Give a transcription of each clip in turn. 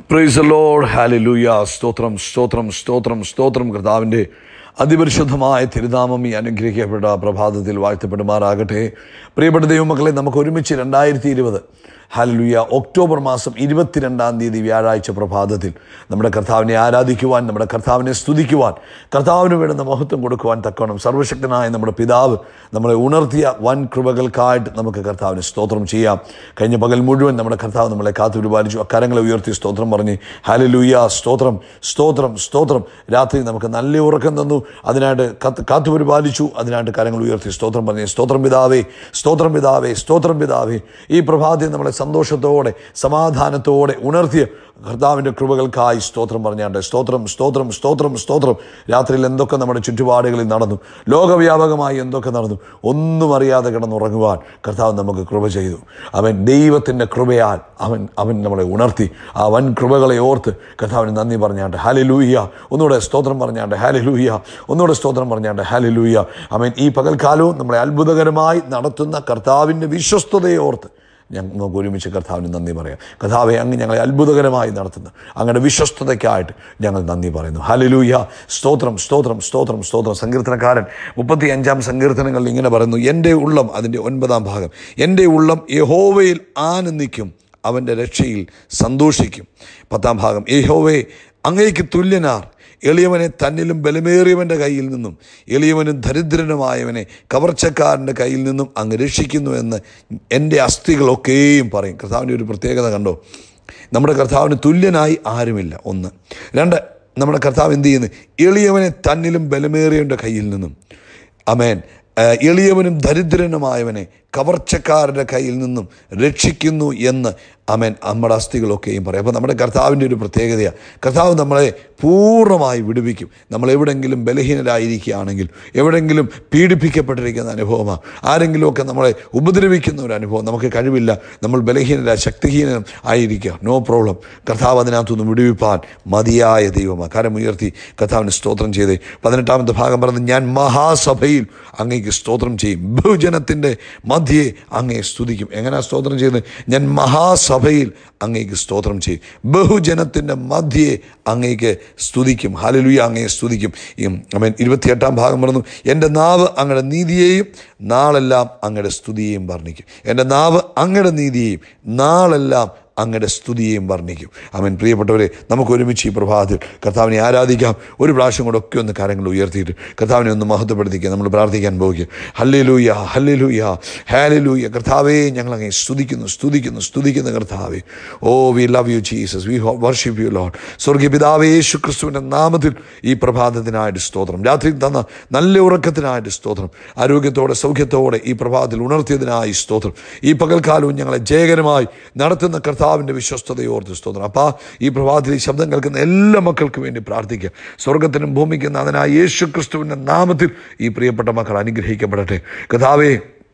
price load hallelujah സ്തോത്രം സ്തോത്രം സ്തോത്രം സ്തോത്രം കർത്താവിൻ്റെ അതിപരിശുദ്ധമായ തിരുനാമം ഈ അനുഗ്രഹിക്കപ്പെട്ട പ്രഭാതത്തിൽ വാഴ്ത്തപ്പെടുമാറാകട്ടെ പ്രിയപ്പെട്ട ദൈവമക്കളെ നമുക്ക് ഒരുമിച്ച് രണ്ടായിരത്തി ഇരുപത് ഹാലലുയ ഒക്ടോബർ മാസം ഇരുപത്തിരണ്ടാം തീയതി വ്യാഴാഴ്ച പ്രഭാതത്തിൽ നമ്മുടെ കർത്താവിനെ ആരാധിക്കുവാൻ നമ്മുടെ കർത്താവിനെ സ്തുതിക്കുവാൻ കർത്താവിന് വേണ്ടുന്ന മഹത്വം കൊടുക്കുവാൻ തക്കവണ്ണം സർവശക്തനായ നമ്മുടെ പിതാവ് നമ്മളെ ഉണർത്തിയ വൻ കൃപകൾക്കായിട്ട് നമുക്ക് കർത്താവിന് സ്തോത്രം ചെയ്യാം കഴിഞ്ഞ പകൽ മുഴുവൻ നമ്മുടെ കർത്താവ് നമ്മളെ കാത്തുപരിപാലിച്ചു അക്കരങ്ങളെ ഉയർത്തി സ്തോത്രം പറഞ്ഞ് ഹാലലൂയ സ്തോത്രം സ്തോത്രം സ്തോത്രം രാത്രി നമുക്ക് നല്ല ഉറക്കം തന്നു അതിനായിട്ട് കത്ത് കാത്തുപരിപാലിച്ചു അതിനായിട്ട് കരങ്ങൾ ഉയർത്തി സ്തോത്രം പറഞ്ഞ് സ്തോത്രം പിതാവേ സ്തോത്രം പിതാവേ സ്തോത്രം പിതാവേ ഈ പ്രഭാതത്തിൽ നമ്മളെ സന്തോഷത്തോടെ സമാധാനത്തോടെ ഉണർത്തിയ കർത്താവിൻ്റെ കൃപകൾക്കായി സ്തോത്രം പറഞ്ഞാണ്ട് സ്തോത്രം സ്തോത്രം സ്തോത്രം സ്തോത്രം രാത്രിയിൽ എന്തൊക്കെ നമ്മുടെ ചുറ്റുപാടുകളിൽ നടന്നു ലോകവ്യാപകമായി എന്തൊക്കെ നടന്നു ഒന്നും അറിയാതെ കിടന്നുറങ്ങുവാൻ കർത്താവ് നമുക്ക് കൃപ ചെയ്തു അവൻ ദൈവത്തിൻ്റെ കൃപയാൽ അവൻ അവൻ നമ്മളെ ഉണർത്തി ആ വൻ കൃപകളെ ഓർത്ത് കർത്താവിന് നന്ദി പറഞ്ഞാണ്ട് ഹാലി ലൂയ്യ ഒന്നുകൂടെ സ്തോത്രം പറഞ്ഞാണ്ട് ഹാലി ലൂയ്യ ഒന്നുകൂടെ സ്തോത്രം പറഞ്ഞാണ്ട് ഹാലി ലൂയ്യ അവൻ ഈ പകൽക്കാലവും നമ്മളെ അത്ഭുതകരമായി നടത്തുന്ന കർത്താവിൻ്റെ വിശ്വസ്തതയെ ഓർത്ത് ഞങ്ങൾ നമുക്ക് ഒരുമിച്ച് കർത്താവിന് നന്ദി പറയാം കർത്താവെ അങ്ങ് ഞങ്ങളെ അത്ഭുതകരമായി നടത്തുന്നു അങ്ങയുടെ വിശ്വസ്തതയ്ക്കായിട്ട് ഞങ്ങൾ നന്ദി പറയുന്നു ഹലിലൂയ സ്തോത്രം സ്തോത്രം സ്തോത്രം സ്തോത്രം സങ്കീർത്തനക്കാരൻ മുപ്പത്തി അഞ്ചാം സങ്കീർത്തനങ്ങളിൽ ഇങ്ങനെ പറയുന്നു എൻ്റെ ഉള്ളം അതിൻ്റെ ഒൻപതാം ഭാഗം എൻ്റെ ഉള്ളം യഹോവയിൽ ആനന്ദിക്കും അവൻ്റെ രക്ഷയിൽ സന്തോഷിക്കും പത്താം ഭാഗം യഹോവേ അങ്ങേക്ക് തുല്യനാർ എളിയവനെ തന്നിലും ബലമേറിയവൻ്റെ കയ്യിൽ നിന്നും എളിയവനും ദരിദ്രനുമായവനെ കവർച്ചക്കാരൻ്റെ കയ്യിൽ നിന്നും അങ്ങ് രക്ഷിക്കുന്നു എന്ന് എൻ്റെ അസ്ഥികളൊക്കെയും പറയും കർത്താവിൻ്റെ ഒരു പ്രത്യേകത കണ്ടോ നമ്മുടെ കർത്താവിന് തുല്യനായി ആരുമില്ല ഒന്ന് രണ്ട് നമ്മുടെ കർത്താവ് എന്ത് ചെയ്യുന്നു എളിയവനെ തന്നിലും ബലമേറിയവൻ്റെ കയ്യിൽ നിന്നും അമേൻ എളിയവനും ദരിദ്രനുമായവനെ കവർച്ചക്കാരുടെ കയ്യിൽ നിന്നും രക്ഷിക്കുന്നു എന്ന് അമേൻ നമ്മുടെ അസ്ഥികളൊക്കെയും പറയും അപ്പോൾ നമ്മുടെ കർത്താവിൻ്റെ ഒരു പ്രത്യേകതയാണ് കർത്താവ് നമ്മളെ പൂർണ്ണമായി വിടുവിക്കും നമ്മൾ എവിടെങ്കിലും ബലഹീനരായിരിക്കുകയാണെങ്കിൽ എവിടെങ്കിലും പീഡിപ്പിക്കപ്പെട്ടിരിക്കുന്ന അനുഭവമാണ് ആരെങ്കിലുമൊക്കെ നമ്മളെ ഉപദ്രവിക്കുന്ന ഒരു അനുഭവം നമുക്ക് കഴിവില്ല നമ്മൾ ബലഹീനര ശക്തിഹീനം ആയിരിക്കുക നോ പ്രോബ്ലം കർത്താവ് അതിനകത്തുനിന്ന് വിടുവിപ്പാൻ മതിയായ ദൈവമാണ് കരമുയർത്തി കർത്താവിന് സ്തോത്രം ചെയ്തേ പതിനെട്ടാമത്തെ ഭാഗം പറഞ്ഞ് ഞാൻ മഹാസഭയിൽ അങ്ങേക്ക് സ്തോത്രം ചെയ്യും ബഹുജനത്തിൻ്റെ മധ്യേ അങ്ങേ സ്തുതിക്കും എങ്ങനെയാണ് സ്തോത്രം ചെയ്യുന്നത് ഞാൻ മഹാസഭയിൽ അങ്ങേക്ക് സ്തോത്രം ചെയ്യും ബഹുജനത്തിൻ്റെ മധ്യേ അങ്ങേക്ക് സ്തുതിക്കും ഹാലലുയ അങ്ങയെ സ്തുതിക്കും അവൻ ഇരുപത്തിയെട്ടാം ഭാഗം പറഞ്ഞു എൻ്റെ നാവ് അങ്ങയുടെ നീതിയെയും നാളെല്ലാം അങ്ങയുടെ സ്തുതിയെയും വർണ്ണിക്കും എൻ്റെ നാവ് അങ്ങയുടെ നീതിയെയും നാളെല്ലാം അങ്ങയുടെ സ്തുതിയെയും വർണ്ണിക്കും അവൻ പ്രിയപ്പെട്ടവരെ നമുക്ക് ഒരുമിച്ച് ഈ പ്രഭാതത്തിൽ കർത്താവിനെ ആരാധിക്കാം ഒരു പ്രാവശ്യം കൂടെ ഒക്കെ ഒന്ന് കാര്യങ്ങൾ ഉയർത്തിയിട്ട് കർത്താവിനെ ഒന്ന് മഹത്വപ്പെടുത്തിക്കുക നമ്മൾ പ്രാർത്ഥിക്കാൻ പോകുക ഹല്ലേലൂയ ഹല്ലേലൂയ ഹാലലൂയ കർത്താവേ ഞങ്ങൾ അങ്ങനെ സ്തുതിക്കുന്നു സ്തുതിക്കുന്നു സ്തുതിക്കുന്ന കർത്താവേ ഓ we love you Jesus we worship you lord സ്വർഗീയ പിതാവേ യേശു ക്രിസ്തുവിൻ്റെ നാമത്തിൽ ഈ പ്രഭാതത്തിനായിട്ട് സ്തോത്രം രാത്രി തന്ന നല്ല ഉറക്കത്തിനായിട്ട് സ്തോത്രം ആരോഗ്യത്തോടെ സൗഖ്യത്തോടെ ഈ പ്രഭാതത്തിൽ ഉണർത്തിയതിനായി സ്തോത്രം ഈ പകൽക്കാലവും ഞങ്ങളെ ജയകരമായി നടത്തുന്ന കർത്താവ് കർത്താവിൻ്റെ വിശ്വസ്തതയോർത്ത് സ്തോത്രം അപ്പോൾ ഈ പ്രഭാതത്തിൽ ഈ ശബ്ദം കേൾക്കുന്ന എല്ലാ മക്കൾക്കും വേണ്ടി പ്രാർത്ഥിക്കുക സ്വർഗത്തിനും ഭൂമിക്കും നാഥനായ യേശു ക്രിസ്തുവിൻ്റെ നാമത്തിൽ ഈ പ്രിയപ്പെട്ട മക്കൾ അനുഗ്രഹിക്കപ്പെടട്ടെ കഥാവേ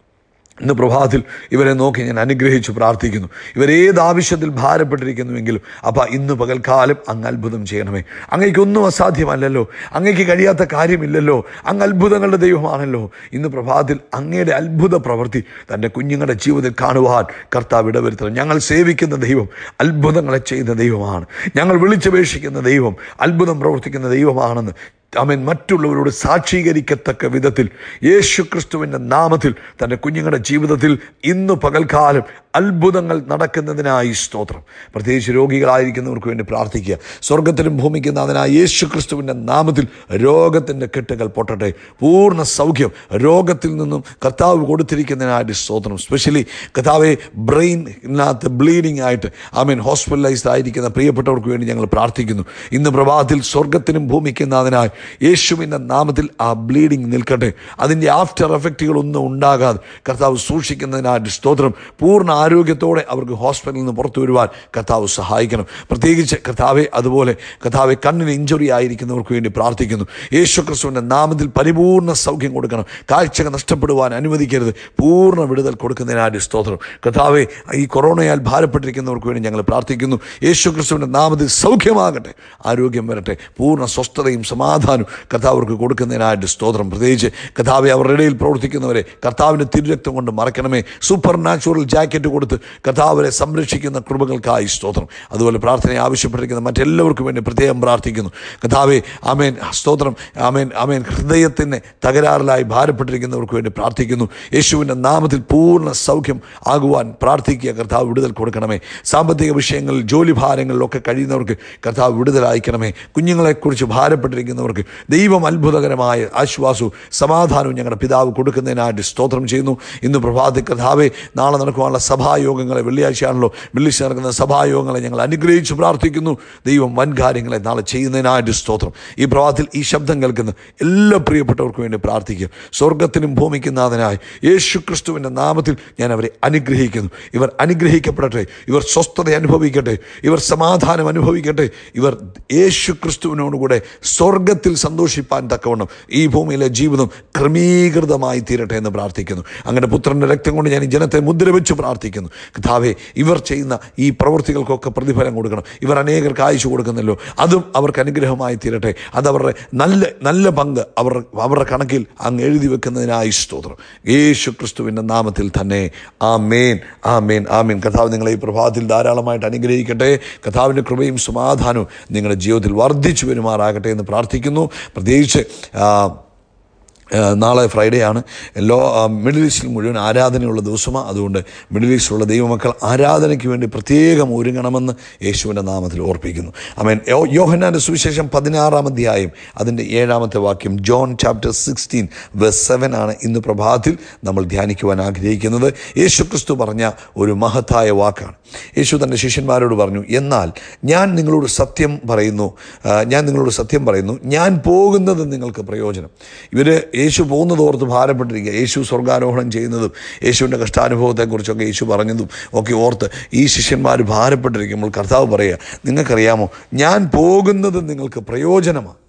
ഇന്ന് പ്രഭാതത്തിൽ ഇവരെ നോക്കി ഞാൻ അനുഗ്രഹിച്ചു പ്രാർത്ഥിക്കുന്നു ഇവരേത് ആവശ്യത്തിൽ ഭാരപ്പെട്ടിരിക്കുന്നുവെങ്കിലും അപ്പം ഇന്ന് പകൽക്കാലം അങ്ങ് അത്ഭുതം ചെയ്യണമേ അങ്ങേക്കൊന്നും അസാധ്യമല്ലല്ലോ അങ്ങേക്ക് കഴിയാത്ത കാര്യമില്ലല്ലോ അങ്ങ് അത്ഭുതങ്ങളുടെ ദൈവമാണല്ലോ ഇന്ന് പ്രഭാതത്തിൽ അങ്ങയുടെ അത്ഭുത പ്രവൃത്തി തൻ്റെ കുഞ്ഞുങ്ങളുടെ ജീവിതത്തിൽ കാണുവാൻ കർത്താവ് ഇടവരുത്തണം ഞങ്ങൾ സേവിക്കുന്ന ദൈവം അത്ഭുതങ്ങളെ ചെയ്യുന്ന ദൈവമാണ് ഞങ്ങൾ വിളിച്ചപേക്ഷിക്കുന്ന ദൈവം അത്ഭുതം പ്രവർത്തിക്കുന്ന ദൈവമാണെന്ന് അവൻ മറ്റുള്ളവരോട് സാക്ഷീകരിക്കത്തക്ക വിധത്തിൽ യേശു ക്രിസ്തുവിൻ്റെ നാമത്തിൽ തൻ്റെ കുഞ്ഞുങ്ങളുടെ ജീവിതത്തിൽ ഇന്ന് പകൽക്കാലം അത്ഭുതങ്ങൾ നടക്കുന്നതിനായി സ്തോത്രം പ്രത്യേകിച്ച് രോഗികളായിരിക്കുന്നവർക്ക് വേണ്ടി പ്രാർത്ഥിക്കുക സ്വർഗത്തിലും ഭൂമിക്കും നാഥനായ യേശു ക്രിസ്തുവിൻ്റെ നാമത്തിൽ രോഗത്തിൻ്റെ കെട്ടുകൾ പൊട്ടട്ടെ പൂർണ്ണ സൗഖ്യം രോഗത്തിൽ നിന്നും കർത്താവ് കൊടുത്തിരിക്കുന്നതിനായിട്ട് സ്തോത്രം സ്പെഷ്യലി കർത്താവെ ബ്രെയിനിനകത്ത് ബ്ലീഡിംഗ് ആയിട്ട് ഐ മീൻ ഹോസ്പിറ്റലൈസ്ഡ് ആയിരിക്കുന്ന പ്രിയപ്പെട്ടവർക്ക് വേണ്ടി ഞങ്ങൾ പ്രാർത്ഥിക്കുന്നു ഇന്ന് പ്രഭാതത്തിൽ സ്വർഗത്തിനും ഭൂമിക്കും നാഥനായി യേശുവിൻ്റെ നാമത്തിൽ ആ ബ്ലീഡിങ് നിൽക്കട്ടെ അതിൻ്റെ ആഫ്റ്റർ എഫക്റ്റുകളൊന്നും ഉണ്ടാകാതെ കർത്താവ് സൂക്ഷിക്കുന്നതിനായിട്ട് സ്തോത്രം പൂർണ്ണ ആരോഗ്യത്തോടെ അവർക്ക് ഹോസ്പിറ്റലിൽ നിന്ന് പുറത്തു വരുവാൻ കർത്താവ് സഹായിക്കണം പ്രത്യേകിച്ച് കർത്താവെ അതുപോലെ കർത്താവെ കണ്ണിന് ഇഞ്ചുറി ആയിരിക്കുന്നവർക്ക് വേണ്ടി പ്രാർത്ഥിക്കുന്നു യേശു ക്രിസ്തുവിൻ്റെ നാമത്തിൽ പരിപൂർണ്ണ സൗഖ്യം കൊടുക്കണം കാഴ്ച നഷ്ടപ്പെടുവാൻ അനുവദിക്കരുത് പൂർണ്ണ വിടുതൽ കൊടുക്കുന്നതിനായിട്ട് സ്തോത്രം കർത്താവെ ഈ കൊറോണയാൽ ഭാരപ്പെട്ടിരിക്കുന്നവർക്ക് വേണ്ടി ഞങ്ങൾ പ്രാർത്ഥിക്കുന്നു യേശു ക്രിസ്തുവിൻ്റെ നാമത്തിൽ സൗഖ്യമാകട്ടെ ആരോഗ്യം വരട്ടെ പൂർണ്ണ സ്വസ്ഥതയും സമാധാനം സമാധാനം കർത്താവ് അവർക്ക് കൊടുക്കുന്നതിനായിട്ട് സ്തോത്രം പ്രത്യേകിച്ച് കർത്താവെ അവരുടെ ഇടയിൽ പ്രവർത്തിക്കുന്നവരെ കർത്താവിൻ്റെ തിരുരക്തം കൊണ്ട് മറക്കണമേ സൂപ്പർ നാച്ചുറൽ ജാക്കറ്റ് കൊടുത്ത് കർത്താവരെ സംരക്ഷിക്കുന്ന കൃപകൾക്കായി സ്തോത്രം അതുപോലെ പ്രാർത്ഥന ആവശ്യപ്പെട്ടിരിക്കുന്ന മറ്റെല്ലാവർക്കും വേണ്ടി പ്രത്യേകം പ്രാർത്ഥിക്കുന്നു കർത്താവെ ആമേൻ സ്തോത്രം ആമേൻ ആമേൻ ഹൃദയത്തിന് തകരാറിലായി ഭാരപ്പെട്ടിരിക്കുന്നവർക്ക് വേണ്ടി പ്രാർത്ഥിക്കുന്നു യേശുവിൻ്റെ നാമത്തിൽ പൂർണ്ണ സൗഖ്യം ആകുവാൻ പ്രാർത്ഥിക്കുക കർത്താവ് വിടുതൽ കൊടുക്കണമേ സാമ്പത്തിക വിഷയങ്ങളിൽ ജോലി ഭാരങ്ങളിലൊക്കെ കഴിയുന്നവർക്ക് കർത്താവ് വിടുതൽ അയക്കണമേ കുഞ്ഞുങ്ങളെക്കുറിച്ച് ഭാരപ്പെട്ടിരിക്കുന്നവർക്ക് ദൈവം അത്ഭുതകരമായ ആശ്വാസവും സമാധാനവും ഞങ്ങളുടെ പിതാവ് കൊടുക്കുന്നതിനായിട്ട് സ്തോത്രം ചെയ്യുന്നു ഇന്ന് പ്രഭാതി കർത്താവെ നാളെ നടക്കുവാനുള്ള സഭായോഗങ്ങളെ വെള്ളിയാഴ്ചയാണല്ലോ വെള്ളിയാഴ്ച നടക്കുന്ന സഭായോഗങ്ങളെ ഞങ്ങൾ അനുഗ്രഹിച്ച് പ്രാർത്ഥിക്കുന്നു ദൈവം വൻ കാര്യങ്ങളെ നാളെ ചെയ്യുന്നതിനായിട്ട് സ്തോത്രം ഈ പ്രഭാതത്തിൽ ഈ ശബ്ദം കേൾക്കുന്ന എല്ലാ പ്രിയപ്പെട്ടവർക്കും വേണ്ടി പ്രാർത്ഥിക്കുക സ്വർഗത്തിനും ഭൂമിക്കും നാഥനായി യേശു ക്രിസ്തുവിൻ്റെ നാമത്തിൽ ഞാൻ അവരെ അനുഗ്രഹിക്കുന്നു ഇവർ അനുഗ്രഹിക്കപ്പെടട്ടെ ഇവർ സ്വസ്ഥത അനുഭവിക്കട്ടെ ഇവർ സമാധാനം അനുഭവിക്കട്ടെ ഇവർ യേശു ക്രിസ്തുവിനോടുകൂടെ സ്വർഗത്തിൽ സന്തോഷിപ്പാൻ തക്കവണ്ണം ഈ ഭൂമിയിലെ ജീവിതം ക്രമീകൃതമായി തീരട്ടെ എന്ന് പ്രാർത്ഥിക്കുന്നു അങ്ങനെ പുത്രൻ്റെ രക്തം കൊണ്ട് ഞാൻ ഈ ജനത്തെ മുദ്ര വെച്ച് പ്രാർത്ഥിക്കുന്നു കഥാവെ ഇവർ ചെയ്യുന്ന ഈ പ്രവൃത്തികൾക്കൊക്കെ പ്രതിഫലം കൊടുക്കണം ഇവർ അനേകർക്ക് അയച്ചു കൊടുക്കുന്നല്ലോ അതും അവർക്ക് അനുഗ്രഹമായി തീരട്ടെ അത് അവരുടെ നല്ല നല്ല പങ്ക് അവർ അവരുടെ കണക്കിൽ അങ്ങ് എഴുതി വെക്കുന്നതിനായി സ്തോത്രം യേശു ക്രിസ്തുവിൻ്റെ നാമത്തിൽ തന്നെ ആ മേൻ ആ മേൻ ആ മേൻ കഥാവ് നിങ്ങളെ ഈ പ്രഭാതത്തിൽ ധാരാളമായിട്ട് അനുഗ്രഹിക്കട്ടെ കഥാവിൻ്റെ കൃപയും സമാധാനവും നിങ്ങളുടെ ജീവിതത്തിൽ വർദ്ധിച്ചു വരുമാറാകട്ടെ എന്ന് പ്രാർത്ഥിക്കുന്നു പ്രത്യേകിച്ച് ആ, ആ, നാളെ ഫ്രൈഡേ ആണ് ലോ ആ, മിഡിൽ ഈസ്റ്റിൽ മുഴുവൻ ആരാധനയുള്ള ദിവസമാണ് അതുകൊണ്ട് മിഡിൽ ഈസ്റ്റിലുള്ള ദൈവമക്കൾ ആരാധനയ്ക്ക് വേണ്ടി പ്രത്യേകം ഒരുങ്ങണമെന്ന് യേശുവിൻ്റെ നാമത്തിൽ ഓർപ്പിക്കുന്നു അമേൻ യോ യോഹന്നാൻ്റെ സുവിശേഷം പതിനാറാം അധ്യായം അതിൻ്റെ ഏഴാമത്തെ വാക്യം John chapter sixteen verse seven ആണ് ഇന്ന് പ്രഭാതത്തിൽ നമ്മൾ ധ്യാനിക്കുവാൻ ആഗ്രഹിക്കുന്നത് യേശു ക്രിസ്തു പറഞ്ഞ ഒരു മഹത്തായ വാക്കാണ് യേശു തൻ്റെ ശിഷ്യന്മാരോട് പറഞ്ഞു എന്നാൽ ഞാൻ നിങ്ങളോട് സത്യം പറയുന്നു ആ, ഞാൻ നിങ്ങളോട് സത്യം പറയുന്നു ഞാൻ പോകുന്നത് നിങ്ങൾക്ക് പ്രയോജനം ഇവർ യേശു പോകുന്നത് ഓർത്ത് ഭാരപ്പെട്ടിരിക്കുക യേശു സ്വർഗാരോഹണം ചെയ്യുന്നതും യേശുവിൻ്റെ കഷ്ടാനുഭവത്തെക്കുറിച്ചൊക്കെ യേശു പറഞ്ഞതും ഒക്കെ ഓർത്ത് ഈ ശിഷ്യന്മാർ ഭാരപ്പെട്ടിരിക്കുമ്പോൾ കർത്താവ് പറയുക നിങ്ങൾക്കറിയാമോ ഞാൻ പോകുന്നത് നിങ്ങൾക്ക് പ്രയോജനമാണ്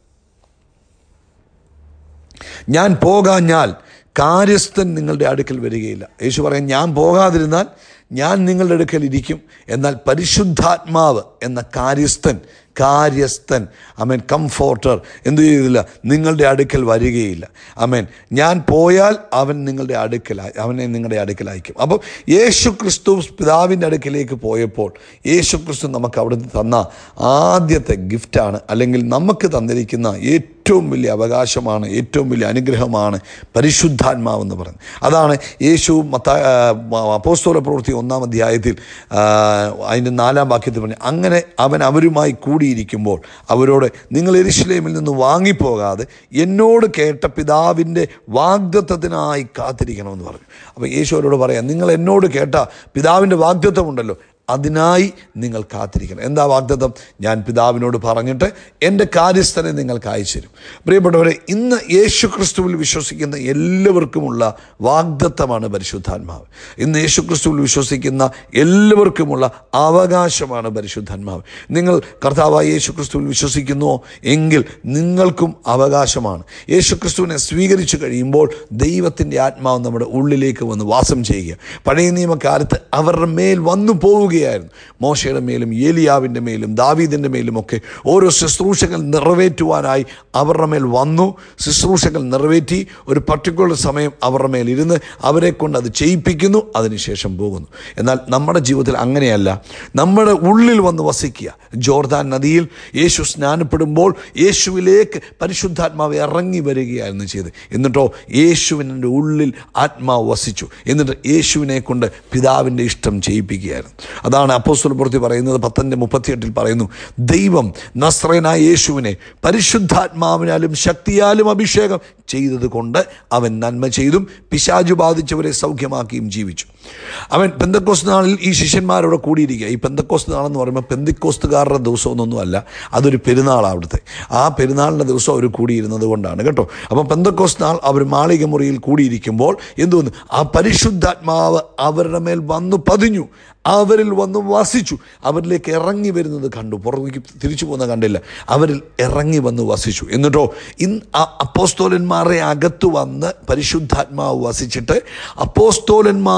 ഞാൻ പോകാഞ്ഞാൽ കാര്യസ്ഥൻ നിങ്ങളുടെ അടുക്കൽ വരികയില്ല യേശു പറയും ഞാൻ പോകാതിരുന്നാൽ ഞാൻ നിങ്ങളുടെ അടുക്കൽ ഇരിക്കും എന്നാൽ പരിശുദ്ധാത്മാവ് എന്ന കാര്യസ്ഥൻ കാര്യസ്ഥൻ അമേൻ കംഫോർട്ടർ എന്തു ചെയ്തില്ല നിങ്ങളുടെ അടുക്കൽ വരികയില്ല അമേൻ ഞാൻ പോയാൽ അവൻ നിങ്ങളുടെ അടുക്കലായി അവനെ നിങ്ങളുടെ അടുക്കൽ അയക്കും അപ്പം യേശു ക്രിസ്തു പിതാവിൻ്റെ അടുക്കലേക്ക് പോയപ്പോൾ യേശു ക്രിസ്തു നമുക്ക് അവിടുന്ന് തന്ന ആദ്യത്തെ ഗിഫ്റ്റാണ് അല്ലെങ്കിൽ നമുക്ക് തന്നിരിക്കുന്ന ഏറ്റവും വലിയ അവകാശമാണ് ഏറ്റവും വലിയ അനുഗ്രഹമാണ് പരിശുദ്ധാത്മാവെന്ന് പറയുന്നത് അതാണ് യേശു മത്ത അപ്പോസ്തോല പ്രവൃത്തി ഒന്നാം അധ്യായത്തിൽ ആ, അതിൻ്റെ നാലാം വാക്യത്തിൽ പറഞ്ഞു അങ്ങനെ അവൻ അവരുമായി കൂടിയിരിക്കുമ്പോൾ അവരോട് നിങ്ങൾ എരിശിലേമിൽ നിന്ന് വാങ്ങിപ്പോകാതെ എന്നോട് കേട്ട പിതാവിൻ്റെ വാഗ്ദത്വത്തിനായി കാത്തിരിക്കണമെന്ന് പറഞ്ഞു അപ്പോൾ യേശു അവരോട് പറയാം നിങ്ങൾ എന്നോട് കേട്ട പിതാവിൻ്റെ വാഗ്ദത്വമുണ്ടല്ലോ അതിനായി നിങ്ങൾ കാത്തിരിക്കണം എന്താ വാഗ്ദത്തം ഞാൻ പിതാവിനോട് പറഞ്ഞിട്ട് എൻ്റെ കാര്യസ്ഥനെ നിങ്ങൾക്ക് അയച്ചു തരും പ്രിയപ്പെട്ടവരെ ഇന്ന് യേശു ക്രിസ്തുവിൽ വിശ്വസിക്കുന്ന എല്ലാവർക്കുമുള്ള വാഗ്ദത്തമാണ് പരിശുദ്ധാത്മാവ് ഇന്ന് യേശു ക്രിസ്തുവിൽ വിശ്വസിക്കുന്ന എല്ലാവർക്കുമുള്ള അവകാശമാണ് പരിശുദ്ധാത്മാവ് നിങ്ങൾ കർത്താവായ യേശു ക്രിസ്തുവിൽ വിശ്വസിക്കുന്നുവോ എങ്കിൽ നിങ്ങൾക്കും അവകാശമാണ് യേശു ക്രിസ്തുവിനെ സ്വീകരിച്ചു കഴിയുമ്പോൾ ദൈവത്തിൻ്റെ ആത്മാവ് നമ്മുടെ ഉള്ളിലേക്ക് വന്ന് വാസം ചെയ്യുക പഴയ നിയമകാലത്ത് അവരുടെ മേൽ വന്നു പോവുകയായിരുന്നു മോശയുടെ മേലും ഏലിയാവിൻ്റെ മേലും ദാവീദിൻ്റെ മേലും ഒക്കെ ഓരോ ശുശ്രൂഷകൾ നിറവേറ്റുവാനായി അവരുടെ മേൽ വന്നു ശുശ്രൂഷകൾ നിറവേറ്റി ഒരു പർട്ടിക്കുലർ സമയം അവരുടെ മേൽ ഇരുന്ന് അവരെ കൊണ്ട് അത് ചെയ്യിപ്പിക്കുന്നു അതിനുശേഷം പോകുന്നു എന്നാൽ നമ്മുടെ ജീവിതത്തിൽ അങ്ങനെയല്ല നമ്മുടെ ഉള്ളിൽ വന്ന് വസിക്കുക ജോർദാൻ നദിയിൽ യേശു സ്നാനപ്പെടുമ്പോൾ യേശുവിലേക്ക് പരിശുദ്ധാത്മാവ് ഇറങ്ങി വരികയായിരുന്നു ചെയ്ത് എന്നിട്ടോ യേശുവിൻ്റെ ഉള്ളിൽ ആത്മാവ് വസിച്ചു എന്നിട്ട് യേശുവിനെ കൊണ്ട് പിതാവിൻ്റെ ഇഷ്ടം ചെയ്യിപ്പിക്കുകയായിരുന്നു അതാണ് അപ്പോസ്തല പ്രവൃത്തി പറയുന്നത് പത്തൻ്റെ മുപ്പത്തിയെട്ടിൽ പറയുന്നു ദൈവം നസ്രനായ യേശുവിനെ പരിശുദ്ധാത്മാവിനാലും ശക്തിയാലും അഭിഷേകം ചെയ്തത് കൊണ്ട് അവൻ നന്മ ചെയ്തും പിശാചു ബാധിച്ചവരെ സൗഖ്യമാക്കിയും ജീവിച്ചു അവൻ പെന്തക്കോസ് നാളിൽ ഈ ശിഷ്യന്മാരോട് കൂടിയിരിക്കുക ഈ പെന്തക്കോസ് നാളെന്ന് പറയുമ്പോൾ പെന്തിക്കോസ്തുകാരുടെ ദിവസമൊന്നൊന്നും അല്ല അതൊരു പെരുന്നാളാണ് അവിടുത്തെ ആ പെരുന്നാളിൻ്റെ ദിവസം അവർ കൂടിയിരുന്നത് കൊണ്ടാണ് കേട്ടോ അപ്പം പെന്തക്കോസ് നാൾ അവർ മാളിക മുറിയിൽ കൂടിയിരിക്കുമ്പോൾ എന്തോന്ന് ആ പരിശുദ്ധാത്മാവ് അവരുടെ മേൽ വന്നു പതിഞ്ഞു അവരിൽ വന്ന് വസിച്ചു അവരിലേക്ക് ഇറങ്ങി വരുന്നത് കണ്ടു പുറത്തേക്ക് തിരിച്ചു പോകുന്ന കണ്ടില്ല അവരിൽ ഇറങ്ങി വന്ന് വസിച്ചു എന്നിട്ടോ ഇൻ ആ അപ്പോസ്തോലന്മാരുടെ അകത്ത് വന്ന് പരിശുദ്ധാത്മാവ് വസിച്ചിട്ട് അപ്പോസ്തോലന്മാരുടെ കൈ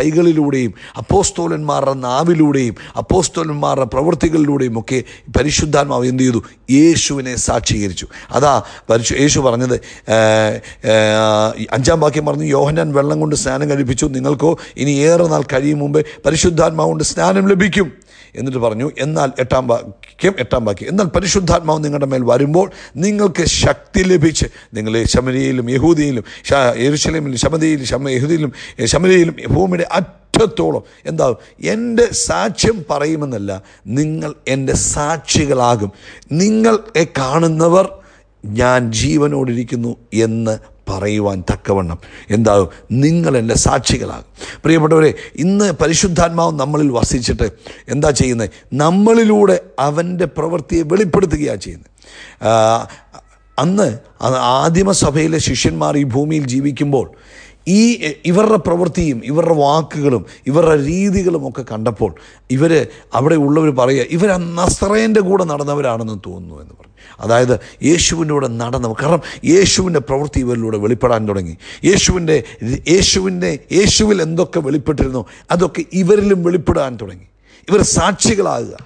കൈകളിലൂടെയും അപ്പോസ്തോലന്മാരുടെ നാവിലൂടെയും അപ്പോസ്തോലന്മാരുടെ പ്രവൃത്തികളിലൂടെയും ഒക്കെ പരിശുദ്ധാത്മാവ് എന്ത് ചെയ്തു യേശുവിനെ സാക്ഷീകരിച്ചു അതാ പരിശു യേശു പറഞ്ഞത് ആ, ആ, അഞ്ചാം വാക്യം പറഞ്ഞു യോഹനാൻ വെള്ളം കൊണ്ട് സ്നാനം കഴിപ്പിച്ചു നിങ്ങൾക്കോ ഇനി ഏറെ നാൾ കഴിയും മുമ്പേ പരിശുദ്ധാത്മാവ് കൊണ്ട് സ്നാനം ലഭിക്കും എന്നിട്ട് പറഞ്ഞു എന്നാൽ എട്ടാം വാക്യം എട്ടാം വാക്യം എന്നാൽ പരിശുദ്ധാത്മാവ് നിങ്ങളുടെ മേൽ വരുമ്പോൾ നിങ്ങൾക്ക് ശക്തി ലഭിച്ച് നിങ്ങൾ ശമരിയിലും യഹൂദിയിലും യെരുശലേമിലും ശമതിയിലും ശമ യഹൂദിയിലും ശമരിയിലും ഭൂമിയുടെ അറ്റത്തോളം എന്താകും എൻ്റെ സാക്ഷ്യം പറയുമെന്നല്ല നിങ്ങൾ എൻ്റെ സാക്ഷികളാകും നിങ്ങളെ കാണുന്നവർ ഞാൻ ജീവനോടിരിക്കുന്നു എന്ന് പറയുവാൻ തക്കവണ്ണം എന്താകും നിങ്ങൾ എൻ്റെ സാക്ഷികളാകും പ്രിയപ്പെട്ടവരെ ഇന്ന് പരിശുദ്ധാത്മാവ് നമ്മളിൽ വസിച്ചിട്ട് എന്താ ചെയ്യുന്നത് നമ്മളിലൂടെ അവൻ്റെ പ്രവൃത്തിയെ വെളിപ്പെടുത്തുകയാണ് ചെയ്യുന്നത് ആ, അന്ന് ആ- ആദിമസഭയിലെ ശിഷ്യന്മാർ ഈ ഭൂമിയിൽ ജീവിക്കുമ്പോൾ ഈ ഇവരുടെ പ്രവൃത്തിയും ഇവരുടെ വാക്കുകളും ഇവരുടെ രീതികളും ഒക്കെ കണ്ടപ്പോൾ ഇവർ അവിടെ ഉള്ളവർ പറയുക ഇവർ ആ നസ്രയൻ്റെ കൂടെ നടന്നവരാണെന്ന് തോന്നുന്നു എന്ന് പറഞ്ഞു അതായത് യേശുവിൻ്റെ കൂടെ നടന്നവർ കാരണം യേശുവിൻ്റെ പ്രവൃത്തി ഇവരിലൂടെ വെളിപ്പെടാൻ തുടങ്ങി യേശുവിൻ്റെ യേശുവിൻ്റെ യേശുവിൽ എന്തൊക്കെ വെളിപ്പെട്ടിരുന്നോ അതൊക്കെ ഇവരിലും വെളിപ്പെടാൻ തുടങ്ങി ഇവർ സാക്ഷികളാകുക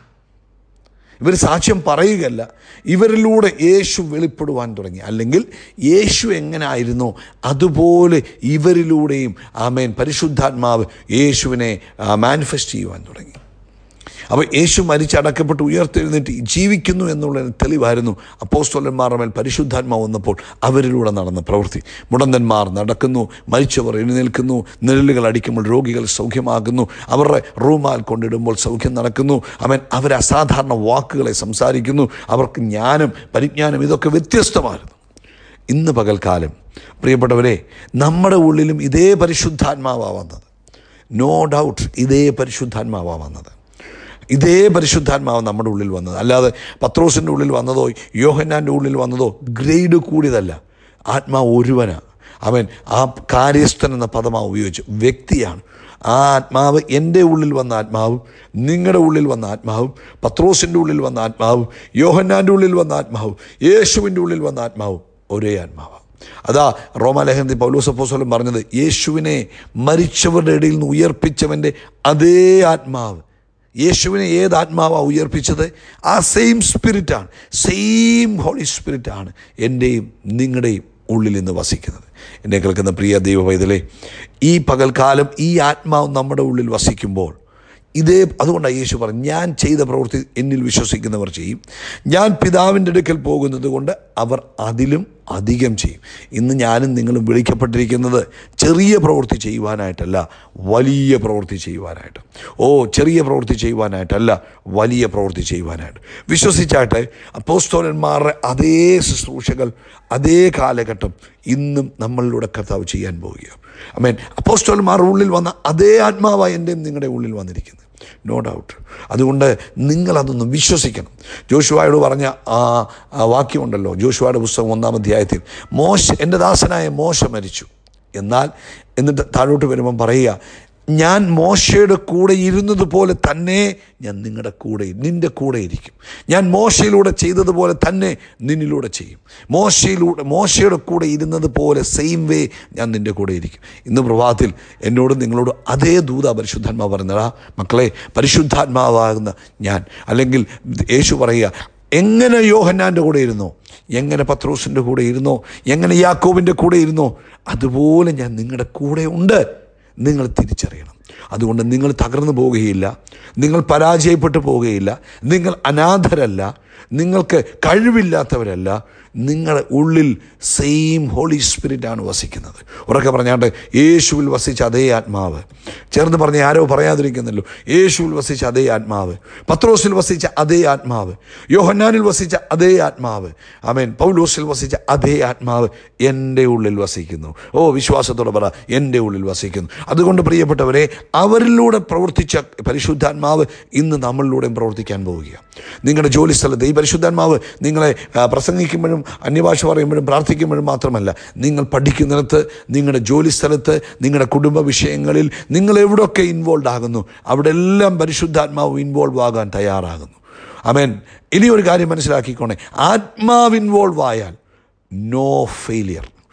ഇവർ സാക്ഷ്യം പറയുകയല്ല ഇവരിലൂടെ യേശു വെളിപ്പെടുവാൻ തുടങ്ങി അല്ലെങ്കിൽ യേശു എങ്ങനായിരുന്നോ അതുപോലെ ഇവരിലൂടെയും ആമേൻ പരിശുദ്ധാത്മാവ് യേശുവിനെ മാനിഫെസ്റ്റ് ചെയ്യുവാൻ തുടങ്ങി അപ്പോൾ യേശു മരിച്ചടക്കപ്പെട്ട് ഉയർത്തെഴുന്നേറ്റ് ജീവിക്കുന്നു എന്നുള്ള തെളിവായിരുന്നു അപ്പോസ്തോലന്മാരുടെ മേൽ പരിശുദ്ധാത്മാവ് വന്നപ്പോൾ അവരിലൂടെ നടന്ന പ്രവൃത്തി മുടന്തന്മാർ നടക്കുന്നു മരിച്ചവർ എഴുന്നേൽക്കുന്നു നിഴലുകൾ അടിക്കുമ്പോൾ രോഗികൾ സൗഖ്യമാകുന്നു അവരുടെ റൂമാൽ കൊണ്ടിടുമ്പോൾ സൗഖ്യം നടക്കുന്നു അവൻ അവർ അസാധാരണ വാക്കുകളെ സംസാരിക്കുന്നു അവർക്ക് ജ്ഞാനം പരിജ്ഞാനം ഇതൊക്കെ വ്യത്യസ്തമായിരുന്നു ഇന്ന് പകൽക്കാലം പ്രിയപ്പെട്ടവരെ നമ്മുടെ ഉള്ളിലും ഇതേ പരിശുദ്ധാത്മാവാ വന്നത് നോ ഡൗട്ട് ഇതേ പരിശുദ്ധാത്മാവാ വന്നത് ഇതേ പരിശുദ്ധാത്മാവ് നമ്മുടെ ഉള്ളിൽ വന്നത് അല്ലാതെ പത്രോസിൻ്റെ ഉള്ളിൽ വന്നതോ യോഹന്നാൻ്റെ ഉള്ളിൽ വന്നതോ ഗ്രേഡ് കൂടിയതല്ല ആത്മാവ് ഒരുവനാണ് അവൻ ആ കാര്യസ്ഥൻ എന്ന പദമാ ഉപയോഗിച്ചു വ്യക്തിയാണ് ആ ആത്മാവ് എൻ്റെ ഉള്ളിൽ വന്ന ആത്മാവും നിങ്ങളുടെ ഉള്ളിൽ വന്ന ആത്മാവും പത്രോസിൻ്റെ ഉള്ളിൽ വന്ന ആത്മാവും യോഹന്നാൻ്റെ ഉള്ളിൽ വന്ന ആത്മാവും യേശുവിൻ്റെ ഉള്ളിൽ വന്ന ആത്മാവും ഒരേ ആത്മാവാണ് അതാ റോമാലേഖനത്തിൽ പൗലോസപ്പോസോലം പറഞ്ഞത് യേശുവിനെ മരിച്ചവരുടെ ഇടയിൽ നിന്ന് ഉയർപ്പിച്ചവൻ്റെ അതേ ആത്മാവ് യേശുവിനെ ഏത് ആത്മാവാണ് ഉയർപ്പിച്ചത് ആ സെയിം സ്പിരിറ്റാണ് സെയിം ഹോളി സ്പിരിറ്റാണ് എൻ്റെയും നിങ്ങളുടെയും ഉള്ളിൽ നിന്ന് വസിക്കുന്നത് എന്നെ കേൾക്കുന്ന പ്രിയ ദൈവ പൈതലേ ഈ പകൽക്കാലം ഈ ആത്മാവ് നമ്മുടെ ഉള്ളിൽ വസിക്കുമ്പോൾ ഇതേ അതുകൊണ്ടാണ് യേശു പറഞ്ഞു ഞാൻ ചെയ്ത പ്രവൃത്തി എന്നിൽ വിശ്വസിക്കുന്നവർ ചെയ്യും ഞാൻ പിതാവിൻ്റെ അടുക്കൽ പോകുന്നത് കൊണ്ട് അവർ അതിലും അധികം ചെയ്യും ഇന്ന് ഞാനും നിങ്ങളും വിളിക്കപ്പെട്ടിരിക്കുന്നത് ചെറിയ പ്രവൃത്തി ചെയ്യുവാനായിട്ടല്ല വലിയ പ്രവൃത്തി ചെയ്യുവാനായിട്ട് ഓ ചെറിയ പ്രവൃത്തി ചെയ്യുവാനായിട്ടല്ല വലിയ പ്രവൃത്തി ചെയ്യുവാനായിട്ട് വിശ്വസിച്ചാട്ടെ അപ്പോസ്തോലന്മാരുടെ അതേ ശുശ്രൂഷകൾ അതേ കാലഘട്ടം ഇന്നും നമ്മളിലൂടെ കർത്താവ് ചെയ്യാൻ പോവുകയാണ് അമേൻ അപ്പോസ്തോലന്മാരുടെ ഉള്ളിൽ വന്ന അതേ ആത്മാവാണ് എൻ്റെയും നിങ്ങളുടെ ഉള്ളിൽ വന്നിരിക്കുന്നത് നോ ഡൗട്ട് അതുകൊണ്ട് നിങ്ങളതൊന്ന് വിശ്വസിക്കണം ജോഷുവായോട് പറഞ്ഞ ആ ആ വാക്യമുണ്ടല്ലോ ജോഷുവയുടെ പുസ്തകം ഒന്നാം അധ്യായത്തിൽ മോശ എൻ്റെ ദാസനായ മോശ മരിച്ചു എന്നാൽ എന്നിട്ട് താഴോട്ട് വരുമ്പം പറയുക ഞാൻ മോശയുടെ കൂടെ ഇരുന്നത് പോലെ തന്നെ ഞാൻ നിങ്ങളുടെ കൂടെ നിൻ്റെ കൂടെ ഇരിക്കും ഞാൻ മോശയിലൂടെ ചെയ്തതുപോലെ തന്നെ നിന്നിലൂടെ ചെയ്യും മോശയിലൂടെ മോശയുടെ കൂടെ ഇരുന്നത് പോലെ സെയിം വേ ഞാൻ നിൻ്റെ കൂടെ ഇരിക്കും ഇന്ന് പ്രഭാതത്തിൽ എന്നോട് നിങ്ങളോട് അതേ ദൂത പരിശുദ്ധാത്മാവ് പറയുന്നതാ മക്കളെ പരിശുദ്ധാത്മാവാകുന്ന ഞാൻ അല്ലെങ്കിൽ യേശു പറയുക എങ്ങനെ യോഹന്നാൻ്റെ കൂടെ ഇരുന്നോ എങ്ങനെ പത്രോസിൻ്റെ കൂടെ ഇരുന്നോ എങ്ങനെ യാക്കോബിൻ്റെ കൂടെ ഇരുന്നോ അതുപോലെ ഞാൻ നിങ്ങളുടെ കൂടെ ഉണ്ട് നിങ്ങൾ തിരിച്ചറിയണം അതുകൊണ്ട് നിങ്ങൾ തകർന്നു പോവുകയില്ല നിങ്ങൾ പരാജയപ്പെട്ടു പോവുകയില്ല നിങ്ങൾ അനാഥരല്ല നിങ്ങൾക്ക് കഴിവില്ലാത്തവരല്ല നിങ്ങളുടെ ഉള്ളിൽ സെയിം ഹോളി സ്പിരിറ്റാണ് വസിക്കുന്നത് ഉറക്കെ പറഞ്ഞാണ്ട് യേശുവിൽ വസിച്ച അതേ ആത്മാവ് ചേർന്ന് പറഞ്ഞ ആരോ പറയാതിരിക്കുന്നല്ലോ യേശുവിൽ വസിച്ച അതേ ആത്മാവ് പത്രോസിൽ വസിച്ച അതേ ആത്മാവ് യോഹന്നാനിൽ വസിച്ച അതേ ആത്മാവ് അമേൻ പൗലോസിൽ വസിച്ച അതേ ആത്മാവ് എൻ്റെ ഉള്ളിൽ വസിക്കുന്നു ഓ വിശ്വാസത്തോടെ പറ എൻ്റെ ഉള്ളിൽ വസിക്കുന്നു അതുകൊണ്ട് പ്രിയപ്പെട്ടവരെ അവരിലൂടെ പ്രവർത്തിച്ച പരിശുദ്ധാത്മാവ് ഇന്ന് നമ്മളിലൂടെയും പ്രവർത്തിക്കാൻ പോവുകയാണ് നിങ്ങളുടെ ജോലി സ്ഥലത്ത് ഈ പരിശുദ്ധാത്മാവ് നിങ്ങളെ ആ, പ്രസംഗിക്കുമ്പോഴും അന്യഭാഷ പറയുമ്പോഴും പ്രാർത്ഥിക്കുമ്പോഴും മാത്രമല്ല നിങ്ങൾ പഠിക്കുന്നിടത്ത് നിങ്ങളുടെ ജോലി സ്ഥലത്ത് നിങ്ങളുടെ കുടുംബ വിഷയങ്ങളിൽ നിങ്ങൾ എവിടെയൊക്കെ ഇൻവോൾവ് ആകുന്നു അവിടെ എല്ലാം പരിശുദ്ധാത്മാവ് ഇൻവോൾവ് ആകാൻ തയ്യാറാകുന്നു അമേൻ ഇനി ഒരു കാര്യം മനസ്സിലാക്കിക്കോണേ ആത്മാവ് ഇൻവോൾവ് ആയാൽ നോ ഫെയിലിയർ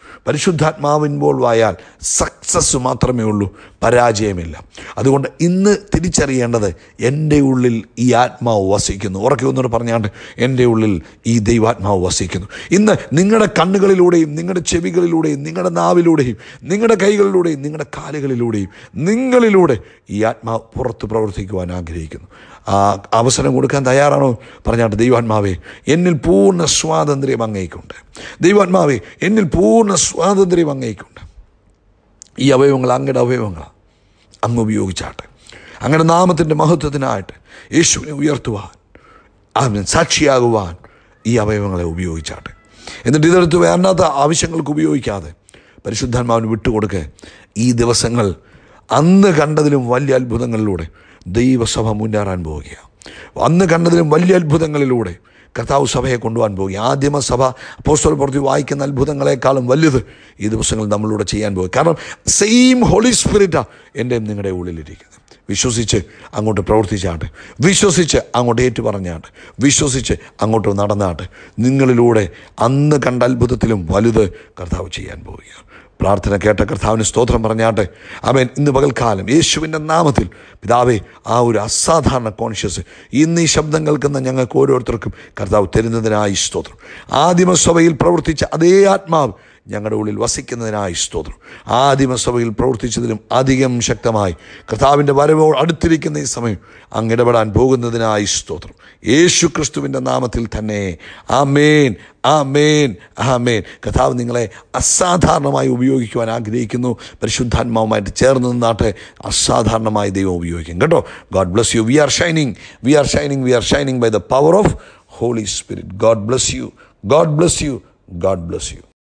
പരിശുദ്ധാത്മാവ് ഇൻവോൾവ് ആയാൽ സക്സസ് മാത്രമേ ഉള്ളൂ പരാജയമില്ല അതുകൊണ്ട് ഇന്ന് തിരിച്ചറിയേണ്ടത് എൻ്റെ ഉള്ളിൽ ഈ ആത്മാവ് വസിക്കുന്നു ഉറക്കെ ഒന്നുകൂടെ പറഞ്ഞാണ്ട് എൻ്റെ ഉള്ളിൽ ഈ ദൈവാത്മാവ് വസിക്കുന്നു ഇന്ന് നിങ്ങളുടെ കണ്ണുകളിലൂടെയും നിങ്ങളുടെ ചെവികളിലൂടെയും നിങ്ങളുടെ നാവിലൂടെയും നിങ്ങളുടെ കൈകളിലൂടെയും നിങ്ങളുടെ കാലുകളിലൂടെയും നിങ്ങളിലൂടെ ഈ ആത്മാവ് പുറത്ത് പ്രവർത്തിക്കുവാൻ ആഗ്രഹിക്കുന്നു ആ അവസരം കൊടുക്കാൻ തയ്യാറാണോ പറഞ്ഞാട്ട് ദൈവാത്മാവേ എന്നിൽ പൂർണ്ണ സ്വാതന്ത്ര്യം അങ്ങേക്കുണ്ട് ദൈവാത്മാവേ എന്നിൽ പൂർണ്ണ സ്വാതന്ത്ര്യം അങ്ങേക്കുണ്ട് ഈ അവയവങ്ങൾ അങ്ങയുടെ അവയവങ്ങളാണ് അങ്ങ് ഉപയോഗിച്ചാട്ടെ അങ്ങയുടെ നാമത്തിൻ്റെ മഹത്വത്തിനായിട്ട് യേശുവിനെ ഉയർത്തുവാൻ അവൻ സാക്ഷിയാകുവാൻ ഈ അവയവങ്ങളെ ഉപയോഗിച്ചാട്ടെ എന്നിട്ട് ഇതെടുത്ത് വേണ്ടാത്ത ആവശ്യങ്ങൾക്ക് ഉപയോഗിക്കാതെ പരിശുദ്ധാത്മാവിന് വിട്ടുകൊടുക്കുക ഈ ദിവസങ്ങൾ അന്ന് കണ്ടതിലും വലിയ അത്ഭുതങ്ങളിലൂടെ ദൈവസഭ മുന്നേറാൻ പോവുകയാണ് അന്ന് കണ്ടതിലും വലിയ അത്ഭുതങ്ങളിലൂടെ കർത്താവ് സഭയെ കൊണ്ടുപോകാൻ പോകുക ആദ്യമ സഭ അപ്പോസ്റ്റൽ പ്രവൃത്തി വായിക്കുന്ന അത്ഭുതങ്ങളെക്കാളും വലുത് ഈ ദിവസങ്ങൾ നമ്മളിലൂടെ ചെയ്യാൻ പോകുക കാരണം സെയിം ഹോളി സ്പിരിറ്റാണ് എൻ്റെയും നിങ്ങളുടെ ഉള്ളിലിരിക്കുന്നത് വിശ്വസിച്ച് അങ്ങോട്ട് പ്രവർത്തിച്ചാട്ട് വിശ്വസിച്ച് അങ്ങോട്ട് ഏറ്റു പറഞ്ഞാട്ട് വിശ്വസിച്ച് അങ്ങോട്ട് നടന്നാട്ട് നിങ്ങളിലൂടെ അന്ന് കണ്ട അത്ഭുതത്തിലും വലുത് കർത്താവ് ചെയ്യാൻ പോവുകയാണ് പ്രാർത്ഥന കേട്ട കർത്താവിന് സ്തോത്രം പറഞ്ഞാട്ടെ അവൻ ഇന്ന് പകൽക്കാലം യേശുവിൻ്റെ നാമത്തിൽ പിതാവേ ആ ഒരു അസാധാരണ കോൺഷ്യസ് ഇന്ന് ഈ ശബ്ദം കേൾക്കുന്ന ഞങ്ങൾക്ക് ഓരോരുത്തർക്കും കർത്താവ് തരുന്നതിനായി സ്തോത്രം ആദിമസഭയിൽ പ്രവർത്തിച്ച അതേ ആത്മാവ് ഞങ്ങളുടെ ഉള്ളിൽ വസിക്കുന്നതിനായി സ്തോത്രം ആദിമസഭയിൽ പ്രവർത്തിച്ചതിലും അധികം ശക്തമായി കർത്താവിൻ്റെ വരവോ അടുത്തിരിക്കുന്ന ഈ സമയം അങ്ങിടപെടാൻ പോകുന്നതിനായി സ്തോത്രം യേശു ക്രിസ്തുവിൻ്റെ നാമത്തിൽ തന്നെ ആമേൻ ആമേൻ ആമേൻ കർത്താവ് നിങ്ങളെ അസാധാരണമായി ഉപയോഗിക്കുവാൻ ആഗ്രഹിക്കുന്നു പരിശുദ്ധാത്മാവുമായിട്ട് ചേർന്ന് നിന്നാട്ടെ അസാധാരണമായി ദൈവം ഉപയോഗിക്കും കേട്ടോ God bless you we are shining we are shining we are shining by the power of holy spirit God bless you God bless you God bless U